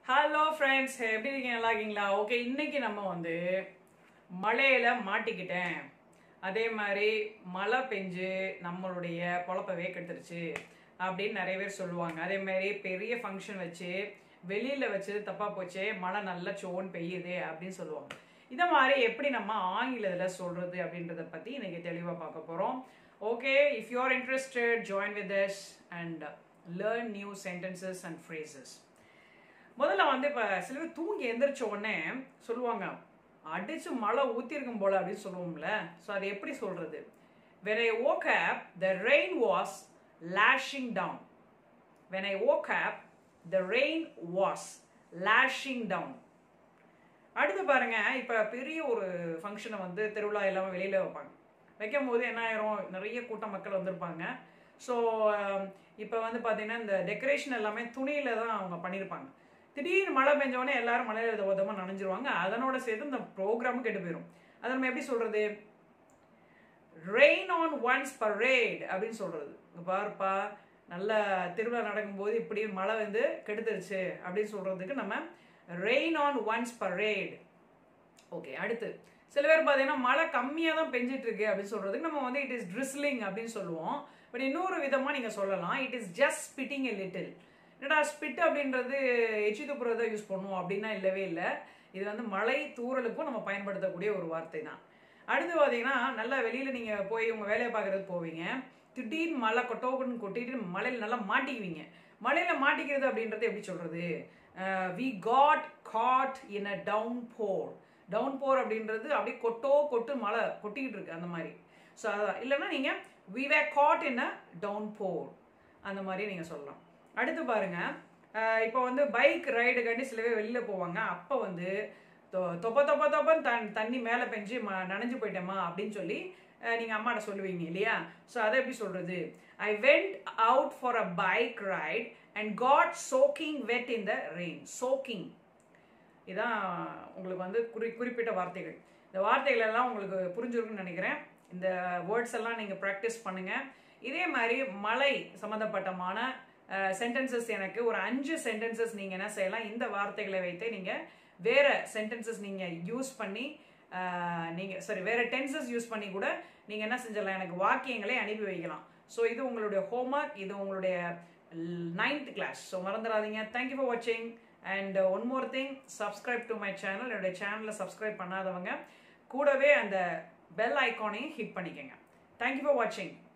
hello friends எப்படி இருக்கீங்க நல்லா இருக்கீங்களா ஓகே இன்னைக்கு நம்ம வந்து மழையில மாட்டிக்கிட்டேன் அதே மாதிரி மழை பெஞ்சு நம்மளுடைய பொழப்பவே கெடுத்துருச்சு அப்படின்னு நிறைய பேர் சொல்லுவாங்க அதே மாதிரி பெரிய ஃபங்க்ஷன் வச்சு வெளியில வச்சது தப்பா போச்சே மழை நல்லா சோன் பெய்யுது அப்படின்னு சொல்லுவாங்க இத மாதிரி எப்படி நம்ம ஆங்கிலத்தில் சொல்றது அப்படின்றத பத்தி இன்னைக்கு தெளிவா பார்க்க போறோம் okay if you are interested join with us and learn new sentences and phrases முதல்ல வந்து இப்போ சில பேர் தூங்கி எந்திரிச்ச உடனே சொல்லுவாங்க அடிச்சு மழை ஊத்திருக்கும் போல அப்படின்னு சொல்லுவோம்ல ஸோ அது எப்படி சொல்றது when I woke up the rain was lashing down when I woke up the rain was lashing down அடுத்து பாருங்க இப்ப பெரிய ஒரு ஃபங்க்ஷனை வந்து திருவிழா எல்லாமே வெளியில வைப்பாங்க வைக்கும் போது என்ன ஆயிரும் நிறைய கூட்டம் மக்கள் வந்திருப்பாங்க ஸோ இப்போ வந்து பார்த்தீங்கன்னா இந்த டெக்கரேஷன் எல்லாமே துணியில தான் அவங்க பண்ணியிருப்பாங்க திடீர்னு மழை பெஞ்ச உடனே எல்லாரும் மழையில உதவமாக நனைஞ்சிருவாங்க அதனோட சேர்த்து இந்த ப்ரோக்ராமும் கெட்டு போயிடும் அதை நம்ம எப்படி சொல்றது ரெயின் ஆன் ஒன்ஸ் பரேட் அப்படின்னு சொல்றது இங்க பாருப்பா நல்ல திருவிழா நடக்கும்போது இப்படி மழை வந்து கெடுத்துருச்சு அப்படின்னு சொல்றதுக்கு நம்ம rain on one's parade okay அடுத்து சில பேர் பார்த்தீங்கன்னா மழை கம்மியாக தான் பெஞ்சிட்டு இருக்கு அப்படின்னு சொல்றதுக்கு நம்ம வந்து இட் இஸ் ட்ரிஸ்லிங் அப்படின்னு சொல்லுவோம் பட் இன்னொரு விதமாக நீங்கள் சொல்லலாம் it is just spitting a little என்னடா ஸ்பிட் அப்படின்றது எச்சி துப்புறதை யூஸ் பண்ணுவோம் அப்படின்னா இல்லவே இல்லை இது வந்து மழை தூறலுக்கும் நம்ம பயன்படுத்தக்கூடிய ஒரு வார்த்தை தான் அடுத்து பார்த்தீங்கன்னா நல்லா வெளியில் நீங்கள் போய் உங்கள் வேலையை பார்க்குறதுக்கு போவீங்க திடீர்னு மழை கொட்டோக்குன்னு கொட்டிட்டு மழையில் நல்லா மாட்டிக்குவீங்க மழையில் மாட்டிக்கிறது அப்படின்றது எப்படி சொல்கிறது we got caught in a downpour downpour அப்படின்றது அப்படியே கொட்டோ கொட்டு மழை கொட்டிக்கிட்டு இருக்கு அந்த மாதிரி ஸோ அதான் இல்லைன்னா நீங்கள் we were caught in a downpour அந்த மாதிரி நீங்கள் சொல்லலாம் அடுத்து பாருங்க அஹ் இப்போ வந்து பைக் ரைடுக்காண்டி சில பேர் வெளியில போவாங்க அப்போ வந்து தொ- தொப்ப தொப்ப தொப்பன்னு தன் தண்ணி மேலே பெஞ்சு ம நனைஞ்சு போயிட்டேம்மா அப்படின்னு சொல்லி அஹ் நீங்க அம்மாட்ட சொல்லுவீங்க இல்லையா ஸோ அதை எப்படி சொல்றது I went out for a bike ride and caught soaking wet in the rain soaking இதான் உங்களுக்கு வந்து குறி குறிப்பிட்ட வார்த்தைகள் இந்த வார்த்தைகள் எல்லாம் உங்களுக்கு புரிஞ்சிருக்குன்னு நினைக்கிறேன் இந்த வேர்ட்ஸ் எல்லாம் நீங்கள் ப்ராக்டிஸ் பண்ணுங்க இதே மாதிரி மலை சம்மந்தப்பட்டமான சென்டென்சஸ் எனக்கு ஒரு அஞ்சு சென்டென்சஸ் நீங்கள் என்ன செய்யலாம் இந்த வார்த்தைகளை வைத்து நீங்கள் வேற சென்டென்சஸ் நீங்கள் யூஸ் பண்ணி அஹ், நீங்க சாரி வேற டென்சஸ் யூஸ் பண்ணி கூட நீங்க என்ன செஞ்சிடலாம் எனக்கு வாக்கியங்களை அனுப்பி வைக்கலாம் ஸோ இது உங்களுடைய ஹோம்ஒர்க் இது உங்களுடைய நைன்த் கிளாஸ் ஸோ மறந்துடாதீங்க தேங்க்யூ ஃபார் வாட்சிங் and one more thing subscribe to my channel என்னுடைய சேனலை சப்ஸ்கிரைப் பண்ணாதவங்க கூடவே அந்த பெல் ஐக்கானையும் ஹிட் பண்ணிக்கோங்க தேங்க்யூ ஃபார் வாட்சிங்